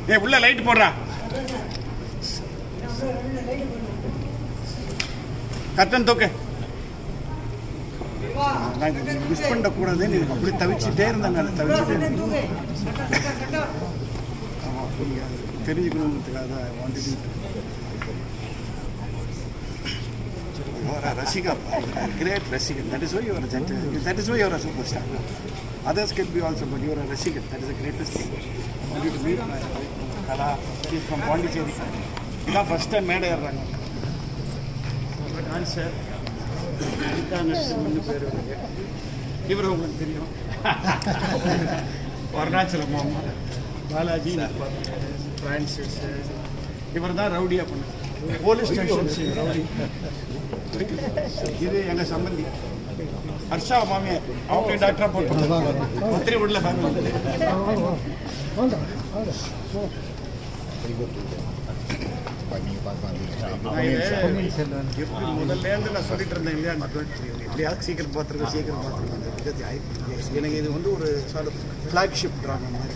ஏ உள்ள லைட் போடுறா கட்டன் தூக்கு நான் மிஸ் பண்ணக்கூடாதுன்னு எனக்கு அப்படி தவிச்சுட்டே இருந்தேன் நான் தவிச்சுட்டே இருந்தேன் ஆமா, நீங்க அது தெரிஞ்சுக்கணுங்கிறதுக்காக தான் வந்துட்டு யுவர் ரசிகா கிரேட் ரசிகன் தட் இஸ் வை யுவர் ஜென்ட் that is why your super star others can be also but your ரசிகன் that is the greatest thing to meet Kala is from Pondicherry இதான் ஃபஸ்ட் டைம் மேடை ஏறுறாங்க டான்ஸர் பேர் இவருக்கு இவர் உங்களுக்கு தெரியும் அருணாச்சலம் மாமா பாலாஜி பிரான்சிஸ் இவர் தான் ரவுடியா பண்ண போலீஸ் ஸ்டேஷன் ரவுடி இது எங்க சம்பந்தி ஹர்ஷா மாமியார் அவங்க டாக்டரா போட்டு பத்திரி உள்ள ஃபேமிலி நான் இது எப்படி முதல்ல இருந்து நான் சொல்லிட்டு இருந்தேன் இல்லையா எப்படியாவது சீக்கிரம் பார்த்துருக்கோம் சீக்கிரம் பார்த்துருக்கோம் Because I- எனக்கு இது வந்து ஒரு சார் ஃப்ளாக்ஷிப் ட்ராமா மாதிரி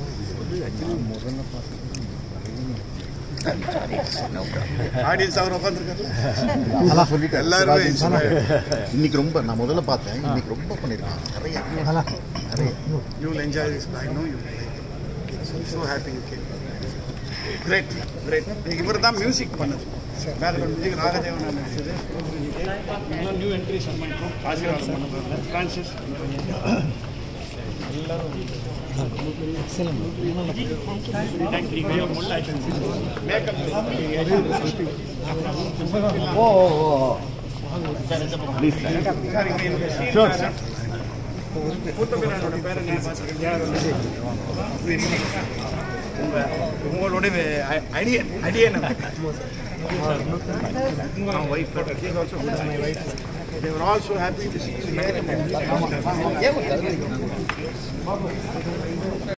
ஆடியன்ஸ் அவர் உட்காந்துருக்காரு எல்லாருமே இன்னைக்கு ரொம்ப நான் முதல்ல பார்த்தேன் இன்னைக்கு ரொம்ப பண்ணிருக்காங்க நிறைய நிறைய you will enjoy this I know you so happy you came great great இவர் தான் மியூசிக் பண்ணது பேக்ரவுண்ட் மியூசிக் ராகதேவன் நடிச்சது நியூ என்ட்ரி சம்மன் ஆசீர்வாதம் பண்ணது ஃப்ரான்சிஸ் உங்களுடைய அடியன் அடியன் wife They were also happy to see you.